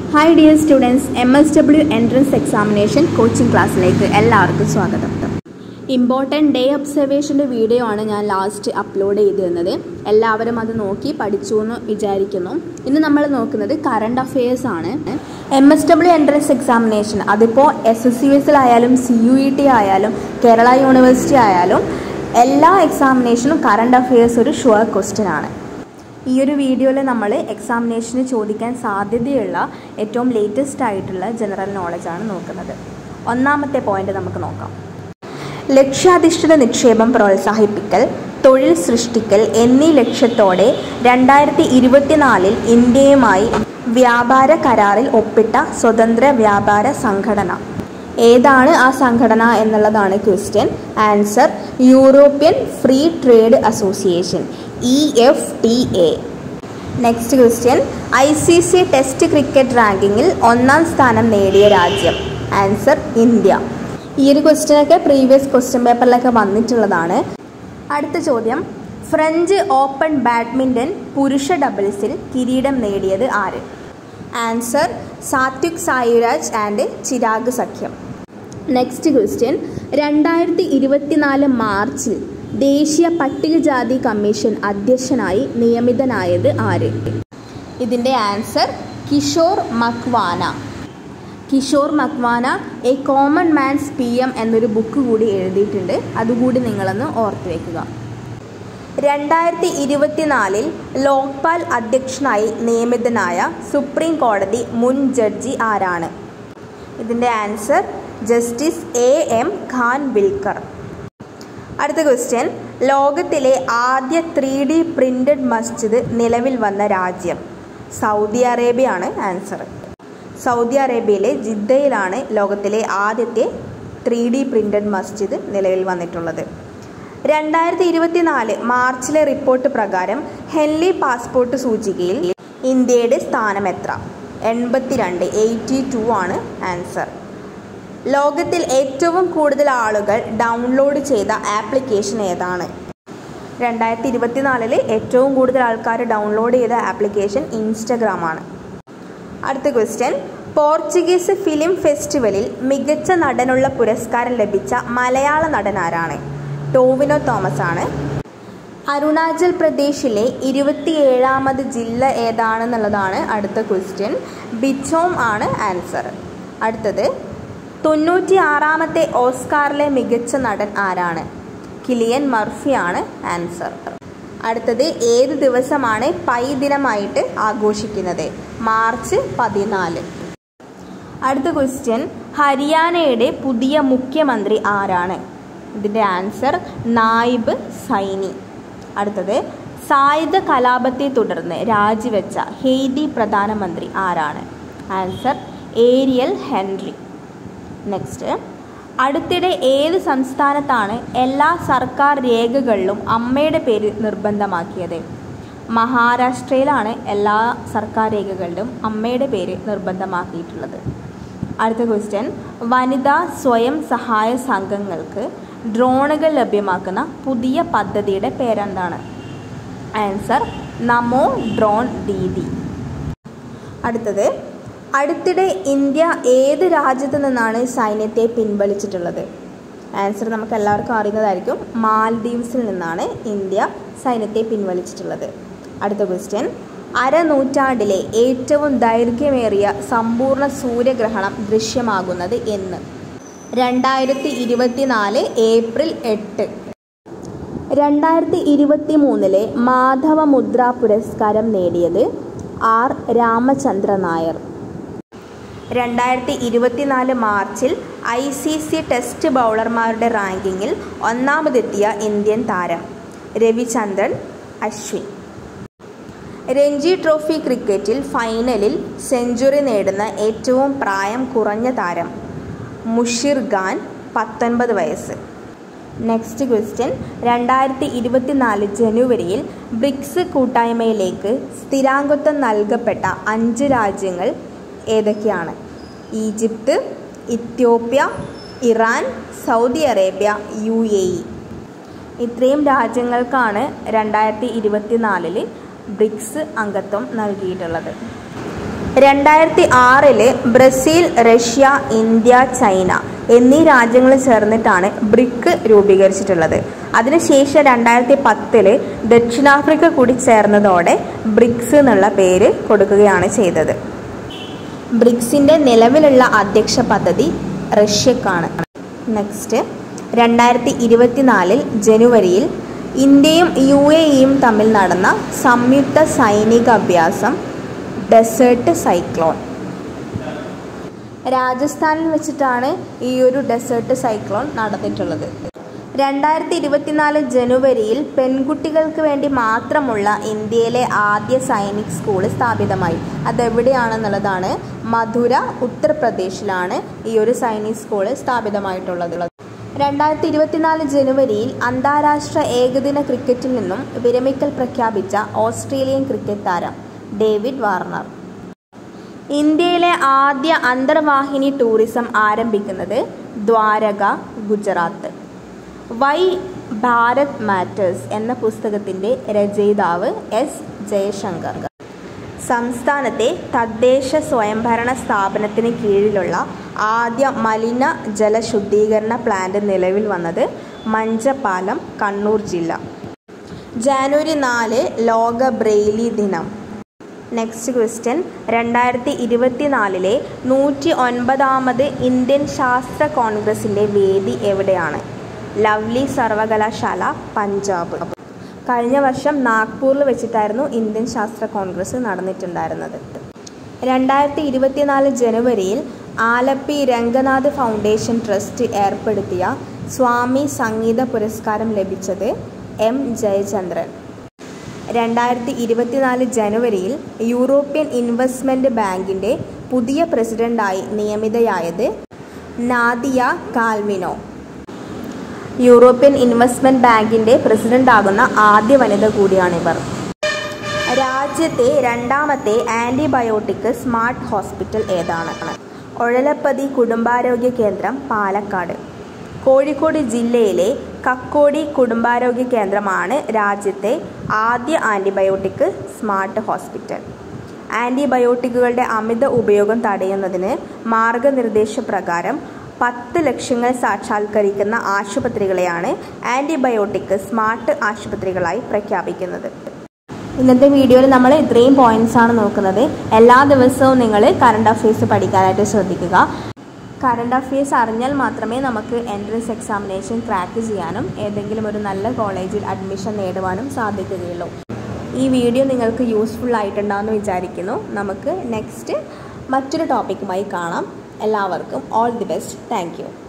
hi dear students M S W entrance examination coaching ക്ലാസ്സിലേക്ക് എല്ലാവർക്കും സ്വാഗതം ഇമ്പോർട്ടൻറ്റ് ഡേ ഒബ്സർവേഷൻ്റെ വീഡിയോ ആണ് ഞാൻ ലാസ്റ്റ് അപ്ലോഡ് ചെയ്ത് തന്നത് എല്ലാവരും അത് നോക്കി പഠിച്ചു എന്ന് വിചാരിക്കുന്നു ഇന്ന് നമ്മൾ നോക്കുന്നത് കറണ്ട് അഫയേഴ്സ് ആണ് M S W entrance examination അതിപ്പോൾ എസ് എസ് സി എസിലായാലും സി യു ഇ ടി ആയാലും കേരള യൂണിവേഴ്സിറ്റി ആയാലും എല്ലാ എക്സാമിനേഷനും കറണ്ട് അഫയേഴ്സ് ഒരു ഷുവർ ക്വസ്റ്റ്യൻ ആണ് ഈ ഒരു വീഡിയോയിൽ നമ്മൾ എക്സാമിനേഷന് ചോദിക്കാൻ സാധ്യതയുള്ള ഏറ്റവും ലേറ്റസ്റ്റ് ആയിട്ടുള്ള ജനറൽ നോളജാണ് നോക്കുന്നത് ഒന്നാമത്തെ പോയിന്റ് നമുക്ക് നോക്കാം ലക്ഷ്യാധിഷ്ഠിത നിക്ഷേപം പ്രോത്സാഹിപ്പിക്കൽ തൊഴിൽ സൃഷ്ടിക്കൽ എന്നീ ലക്ഷ്യത്തോടെ രണ്ടായിരത്തി ഇരുപത്തിനാലിൽ ഇന്ത്യയുമായി വ്യാപാര കരാറിൽ ഒപ്പിട്ട സ്വതന്ത്ര വ്യാപാര സംഘടന ഏതാണ് ആ സംഘടന എന്നുള്ളതാണ് question answer European Free Trade Association E F T A next question I C C test cricket റാങ്കിങ്ങിൽ ഒന്നാം സ്ഥാനം നേടിയ രാജ്യം ആൻസർ ഇന്ത്യ ഈ ഒരു ക്വസ്റ്റ്യനൊക്കെ പ്രീവിയസ് ക്വസ്റ്റ്യൻ പേപ്പറിലൊക്കെ വന്നിട്ടുള്ളതാണ് അടുത്ത ചോദ്യം ഫ്രഞ്ച് ഓപ്പൺ ബാഡ്മിൻ്റൺ പുരുഷ ഡബിൾസിൽ കിരീടം നേടിയത് ആര് ആൻസർ സാത്വിക് സായുരാജ് ആൻഡ് ചിരാഗ് സഖ്യം നെക്സ്റ്റ് ക്വസ്റ്റ്യൻ രണ്ടായിരത്തി ഇരുപത്തിനാല് മാർച്ചിൽ ദേശീയ പട്ടികജാതി കമ്മീഷൻ അധ്യക്ഷനായി നിയമിതനായത് ആര് ഇതിൻ്റെ answer Kishore Makwana Kishore Makwana a common man's P M എന്നൊരു ബുക്ക് കൂടി എഴുതിയിട്ടുണ്ട് അതുകൂടി നിങ്ങളൊന്ന് ഓർത്തു വെക്കുക രണ്ടായിരത്തി ഇരുപത്തിനാലിൽ ലോക്പാൽ അധ്യക്ഷനായി നിയമിതനായ സുപ്രീം കോടതി മുൻ ജഡ്ജി ആരാണ് ഇതിൻ്റെ answer justice A M Khanwilkar അടുത്ത ക്വസ്റ്റ്യൻ ലോകത്തിലെ ആദ്യ ത്രീ ഡി പ്രിന്റഡ് മസ്ജിദ് നിലവിൽ വന്ന രാജ്യം സൗദി അറേബ്യയാണ് ആൻസർ സൗദി അറേബ്യയിലെ ജിദ്ദയിലാണ് ലോകത്തിലെ ആദ്യത്തെ ത്രീ ഡി പ്രിന്റഡ് മസ്ജിദ് നിലവിൽ വന്നിട്ടുള്ളത് രണ്ടായിരത്തി ഇരുപത്തിനാല് മാർച്ചിലെ റിപ്പോർട്ട് പ്രകാരം ഹെൻലി പാസ്പോർട്ട് സൂചികയിൽ ഇന്ത്യയുടെ സ്ഥാനം എത്ര എൺപത്തിരണ്ട് എയ്റ്റി ടു ആണ് ആൻസർ ലോകത്തിൽ ഏറ്റവും കൂടുതൽ ആളുകൾ ഡൗൺലോഡ് ചെയ്ത ആപ്ലിക്കേഷൻ ഏതാണ് രണ്ടായിരത്തി ഇരുപത്തിനാലിൽ ഏറ്റവും കൂടുതൽ ആൾക്കാർ ഡൗൺലോഡ് ചെയ്ത ആപ്ലിക്കേഷൻ ഇൻസ്റ്റഗ്രാം ആണ് അടുത്ത ക്വസ്റ്റ്യൻ പോർച്ചുഗീസ് ഫിലിം ഫെസ്റ്റിവലിൽ മികച്ച നടനുള്ള പുരസ്കാരം ലഭിച്ച മലയാള നടൻ ആരാണ് ടോവിനോ തോമസ് ആണ് അരുണാചൽ പ്രദേശിലെ ഇരുപത്തിയേഴാമത് ജില്ല ഏതാണെന്നുള്ളതാണ് അടുത്ത ക്വസ്റ്റ്യൻ ബിച്ചോം ആണ് ആൻസർ അടുത്തത് തൊണ്ണൂറ്റി ആറാമത്തെ ഓസ്കാറിലെ മികച്ച നടൻ ആരാണ് കിലിയൻ മർഫിയാണ് ആൻസർ അടുത്തത് ഏത് ദിവസമാണ് പൈ ദിനമായിട്ട് ആഘോഷിക്കുന്നത് മാർച്ച് പതിനാല് അടുത്ത ക്വസ്റ്റ്യൻ ഹരിയാനയുടെ പുതിയ മുഖ്യമന്ത്രി ആരാണ് ഇതിൻ്റെ ആൻസർ നായിബ് സൈനി അടുത്തത് സായുധ കലാപത്തെ തുടർന്ന് രാജിവെച്ച ഹെയ്തി പ്രധാനമന്ത്രി ആരാണ് ആൻസർ ഏരിയൽ ഹെൻറി നെക്സ്റ്റ് അടുത്തിടെ ഏത് സംസ്ഥാനത്താണ് എല്ലാ സർക്കാർ രേഖകളിലും അമ്മയുടെ പേര് നിർബന്ധമാക്കിയത് മഹാരാഷ്ട്രയിലാണ് എല്ലാ സർക്കാർ രേഖകളിലും അമ്മയുടെ പേര് നിർബന്ധമാക്കിയിട്ടുള്ളത് അടുത്ത ക്വസ്റ്റ്യൻ വനിതാ സ്വയം സഹായ സംഘങ്ങൾക്ക് ഡ്രോണുകൾ ലഭ്യമാക്കുന്ന പുതിയ പദ്ധതിയുടെ പേരെന്താണ് ആൻസർ നമോ ഡ്രോൺ ദീദി അടുത്തത് അടുത്തിടെ ഇന്ത്യ ഏത് രാജ്യത്തു നിന്നാണ് സൈന്യത്തെ പിൻവലിച്ചിട്ടുള്ളത് ആൻസർ നമുക്ക് എല്ലാവർക്കും അറിയുന്നതായിരിക്കും മാൽദീവ്സിൽ നിന്നാണ് ഇന്ത്യ സൈന്യത്തെ പിൻവലിച്ചിട്ടുള്ളത് അടുത്ത ക്വസ്റ്റ്യൻ അരനൂറ്റാണ്ടിലെ ഏറ്റവും ദൈർഘ്യമേറിയ സമ്പൂർണ്ണ സൂര്യഗ്രഹണം ദൃശ്യമാകുന്നത് എന്ന് രണ്ടായിരത്തി ഇരുപത്തിനാല് ഏപ്രിൽ എട്ട് രണ്ടായിരത്തി ഇരുപത്തി മൂന്നിലെ മാധവ മുദ്ര പുരസ്കാരം നേടിയത് ആർ രാമചന്ദ്ര നായർ രണ്ടായിരത്തി ഇരുപത്തിനാല് മാർച്ചിൽ ഐ സി സി ടെസ്റ്റ് ബൗളർമാരുടെ റാങ്കിങ്ങിൽ ഒന്നാമതെത്തിയ ഇന്ത്യൻ താരം രവിചന്ദ്രൻ അശ്വിൻ രഞ്ജി ട്രോഫി ക്രിക്കറ്റിൽ ഫൈനലിൽ സെഞ്ചുറി നേടുന്ന ഏറ്റവും പ്രായം കുറഞ്ഞ താരം മുഷിർ ഖാൻ പത്തൊൻപത് വയസ്സ് നെക്സ്റ്റ് ക്വസ്റ്റ്യൻ രണ്ടായിരത്തി ഇരുപത്തിനാല് ജനുവരിയിൽ ബ്രിക്സ് കൂട്ടായ്മയിലേക്ക് സ്ഥിരാംഗത്വം നൽകപ്പെട്ട അഞ്ച് രാജ്യങ്ങൾ ഏതൊക്കെയാണ് Egypt Ethiopia Iran Saudi Arabia U A E ഇത്രയും രാജ്യങ്ങൾക്കാണ് രണ്ടായിരത്തി ഇരുപത്തിനാലിൽ ബ്രിക്സ് അംഗത്വം നൽകിയിട്ടുള്ളത് രണ്ടായിരത്തി ആറില് ബ്രസീൽ റഷ്യ ഇന്ത്യ ചൈന എന്നീ രാജ്യങ്ങൾ ചേർന്നിട്ടാണ് ബ്രിക്ക് രൂപീകരിച്ചിട്ടുള്ളത് അതിനുശേഷം രണ്ടായിരത്തി പത്തില് ദക്ഷിണാഫ്രിക്ക കൂടി ചേർന്നതോടെ ബ്രിക്സ് എന്നുള്ള പേര് കൊടുക്കുകയാണ് ചെയ്തത് ബ്രിക്സിന്റെ നിലവിലുള്ള അധ്യക്ഷ പദ്ധതി റഷ്യക്കാണ് നെക്സ്റ്റ് രണ്ടായിരത്തി ഇരുപത്തിനാലിൽ ജനുവരിയിൽ ഇന്ത്യയും യു എ ഇയും തമ്മിൽ നടന്ന സംയുക്ത സൈനിക അഭ്യാസം ഡെസേർട്ട് സൈക്ലോൺ രാജസ്ഥാനിൽ വെച്ചിട്ടാണ് ഈ ഒരു ഡെസേർട്ട് സൈക്ലോൺ നടന്നിട്ടുള്ളത് രണ്ടായിരത്തി ഇരുപത്തിനാല് ജനുവരിയിൽ പെൺകുട്ടികൾക്ക് വേണ്ടി മാത്രമുള്ള ഇന്ത്യയിലെ ആദ്യ സൈനിക് സ്കൂൾ സ്ഥാപിതമായി അതെവിടെയാണെന്നുള്ളതാണ് മധുര ഉത്തർപ്രദേശിലാണ് ഈ ഒരു സൈനിക് സ്കൂൾ സ്ഥാപിതമായിട്ടുള്ളത് രണ്ടായിരത്തി ഇരുപത്തിനാല് ജനുവരിയിൽ അന്താരാഷ്ട്ര ഏകദിന ക്രിക്കറ്റിൽ നിന്നും വിരമിക്കൽ പ്രഖ്യാപിച്ച ഓസ്ട്രേലിയൻ ക്രിക്കറ്റ് താരം ഡേവിഡ് വാർണർ ഇന്ത്യയിലെ ആദ്യ അന്തർവാഹിനി ടൂറിസം ആരംഭിക്കുന്നത് ദ്വാരക ഗുജറാത്ത് വൈ ഭാരത് മാറ്റേഴ്സ് എന്ന പുസ്തകത്തിൻ്റെ രചയിതാവ് എസ് ജയശങ്കർ സംസ്ഥാനത്തെ തദ്ദേശ സ്വയംഭരണ സ്ഥാപനത്തിന് കീഴിലുള്ള ആദ്യ മലിന ജലശുദ്ധീകരണ പ്ലാന്റ് നിലവിൽ വന്നത് മഞ്ചപ്പാലം കണ്ണൂർ ജില്ല ജാനുവരി നാല് ലോക ബ്രെയിലി ദിനം നെക്സ്റ്റ് ക്വസ്റ്റ്യൻ രണ്ടായിരത്തി ഇരുപത്തിനാലിലെ നൂറ്റി ഒൻപതാമത് ഇന്ത്യൻ ശാസ്ത്ര കോൺഗ്രസിൻ്റെ വേദി എവിടെയാണ് ലവ്ലി സർവകലാശാല പഞ്ചാബ് കഴിഞ്ഞ വർഷം നാഗ്പൂരിൽ വെച്ചിട്ടായിരുന്നു ഇന്ത്യൻ ശാസ്ത്ര കോൺഗ്രസ് നടന്നിട്ടുണ്ടായിരുന്നത് രണ്ടായിരത്തി ഇരുപത്തിനാല് ജനുവരിയിൽ ആലപ്പി രംഗനാഥ് ഫൗണ്ടേഷൻ ട്രസ്റ്റ് ഏർപ്പെടുത്തിയ സ്വാമി സംഗീത പുരസ്കാരം ലഭിച്ചത് എം ജയചന്ദ്രൻ രണ്ടായിരത്തി ഇരുപത്തിനാല് ജനുവരിയിൽ യൂറോപ്യൻ ഇൻവെസ്റ്റ്മെൻറ്റ് ബാങ്കിൻ്റെ പുതിയ പ്രസിഡന്റായി നിയമിതയായത് നാദിയ കാൽമിനോ യൂറോപ്യൻ ഇൻവെസ്റ്റ്മെൻറ്റ് ബാങ്കിൻ്റെ പ്രസിഡന്റാകുന്ന ആദ്യ വനിത കൂടിയാണിവർ രാജ്യത്തെ രണ്ടാമത്തെ ആൻറ്റിബയോട്ടിക് സ്മാർട്ട് ഹോസ്പിറ്റൽ ഏതാണ് ഒഴലപ്പതി കുടുംബാരോഗ്യ കേന്ദ്രം പാലക്കാട് കോഴിക്കോട് ജില്ലയിലെ കക്കോടി കുടുംബാരോഗ്യ കേന്ദ്രമാണ് രാജ്യത്തെ ആദ്യ ആൻറ്റിബയോട്ടിക് സ്മാർട്ട് ഹോസ്പിറ്റൽ ആൻറ്റിബയോട്ടിക്കുകളുടെ അമിത ഉപയോഗം തടയുന്നതിന് മാർഗനിർദ്ദേശപ്രകാരം പത്ത് ലക്ഷ്യങ്ങൾ സാക്ഷാത്കരിക്കുന്ന ആശുപത്രികളെയാണ് ആൻറ്റിബയോട്ടിക് സ്മാർട്ട് ആശുപത്രികളായി പ്രഖ്യാപിക്കുന്നത് ഇന്നത്തെ വീഡിയോയിൽ നമ്മൾ ഇത്രയും പോയിന്റ്സ് ആണ് നോക്കുന്നത് എല്ലാ ദിവസവും നിങ്ങൾ കറണ്ട് അഫയേഴ്സ് പഠിക്കാനായിട്ട് ശ്രദ്ധിക്കുക കറണ്ട് അഫയേഴ്സ് അറിഞ്ഞാൽ മാത്രമേ നമുക്ക് എൻട്രൻസ് എക്സാമിനേഷൻ ക്രാക്ക് ചെയ്യാനും ഏതെങ്കിലും ഒരു നല്ല കോളേജിൽ അഡ്മിഷൻ നേടുവാനും സാധിക്കുകയുള്ളൂ ഈ വീഡിയോ നിങ്ങൾക്ക് യൂസ്ഫുൾ ആയിട്ടുണ്ടാകുമെന്ന് വിചാരിക്കുന്നു നമുക്ക് നെക്സ്റ്റ് മറ്റൊരു ടോപ്പിക്കുമായി കാണാം എല്ലാവർക്കും ഓൾ ദി ബെസ്റ്റ് താങ്ക്